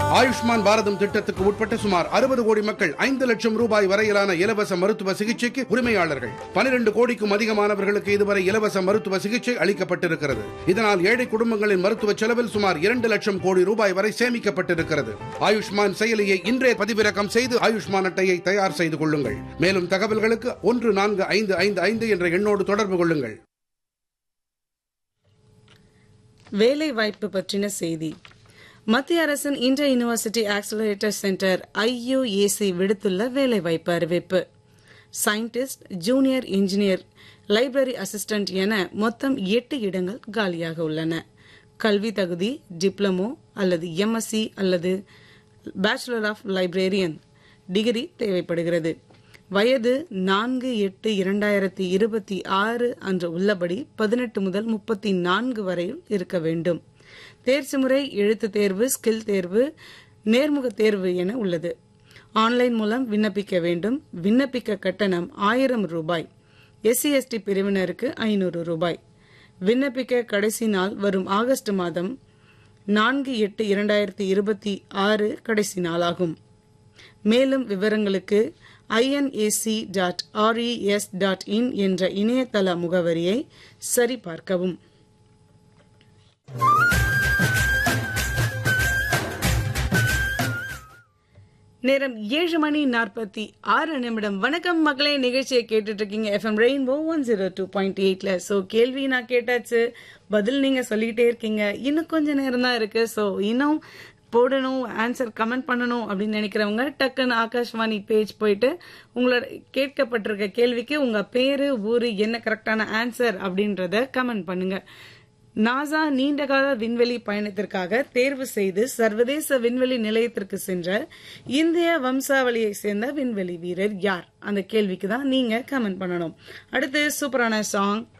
ஆயுஷ்மான் பாரதம் திட்டத்துக்கு உட்பட்ட சுமார் அறுபது கோடி மக்கள் ஐந்து லட்சம் ரூபாய் வரையிலான இலவச மருத்துவ சிகிச்சைக்கு உரிமையாளர்கள் பனிரெண்டு கோடிக்கும் அதிகமானவர்களுக்கு இதுவரை இலவச மருத்துவ சிகிச்சை அளிக்கப்பட்டிருக்கிறது இதனால் ஏழை குடும்பங்களின் மருத்துவ செலவில் சுமார் இரண்டு லட்சம் கோடி ரூபாய் வரை சேமிக்கப்பட்டிருக்கிறது ஆயுஷ்மான் செயலியை இன்றே பதிவிறக்கம் செய்து ஆயுஷ்மான் அட்டையை தயார் செய்து கொள்ளுங்கள் மேலும் தகவல்களுக்கு ஒன்று நான்கு ஐந்து ஐந்து ஐந்து என்ற எண்ணோடு தொடர்பு கொள்ளுங்கள் வேலை வாய்ப்பு பற்றின செய்தி மத்திய அரசின் இந்திய யூனிவர்சிட்டி ஆக்சிலரேட்டர் சென்டர் ஐயுஏசி விடுத்துள்ள வேலைவாய்ப்பு அறிவிப்பு scientist junior engineer library assistant என மொத்தம் எட்டு இடங்கள் காலியாக உள்ளன கல்வி தகுதி டிப்ளமோ அல்லது எம்எஸ்சி அல்லது பேச்சுலர் ஆஃப் லைப்ரேரியன் டிகிரி தேவைப்படுகிறது வயது நான்கு எட்டு இரண்டாயிரத்தி இருபத்தி ஆறு அன்று உள்ளபடி பதினெட்டு முதல் முப்பத்தி நான்கு வரையில் இருக்க வேண்டும் தேர்ச்சி முறை எழுத்து தேர்வு ஸ்கில் தேர்வு நேர்முக தேர்வு என உள்ளது ஆன்லைன் மூலம் விண்ணப்பிக்க வேண்டும் விண்ணப்பிக்க கட்டணம் ஆயிரம் ரூபாய் எஸ்சி எஸ்டி பிரிவினருக்கு ஐநூறு ரூபாய் விண்ணப்பிக்க கடைசி நாள் வரும் ஆகஸ்ட் மாதம் நான்கு எட்டு இரண்டாயிரத்தி இருபத்தி ஆறு கடைசி நாளாகும் மேலும் விவரங்களுக்கு INAC dot RES dot in என்ற இணையதள முகவரியை சரிபார்க்கவும் நேரம் ஏழு மணி நாற்பத்தி ஆறு நிமிடம் வணக்கம் மக்களே நிகழ்ச்சியை கேட்டுட்டு இருக்கீங்க FM Rainbow one zero two point எயிட்ல ஸோ கேள்வி நான் கேட்டாச்சு பதில் நீங்க சொல்லிட்டே இருக்கீங்க இன்னும் கொஞ்ச நேரம் தான் இருக்கு ஸோ இன்னும் போடணும் ஆன்சர் கமெண்ட் பண்ணணும் அப்படின்னு நினைக்கிறவங்க டக்குன்னு ஆகாஷ்வாணி பேஜ் போயிட்டு உங்களோட கேட்கப்பட்டிருக்க கேள்விக்கு உங்க பேரு ஊரு என்ன கரெக்டான ஆன்சர் அப்படின்றத கமெண்ட் பண்ணுங்க நாசா நீண்டகால விண்வெளி பயணத்திற்காக தேர்வு செய்து சர்வதேச விண்வெளி நிலையத்திற்கு சென்ற இந்திய வம்சாவளியை சேர்ந்த விண்வெளி வீரர் யார் அந்த கேள்விக்கு தான் நீங்க கமெண்ட் பண்ணணும் அடுத்து சூப்பரான சாங்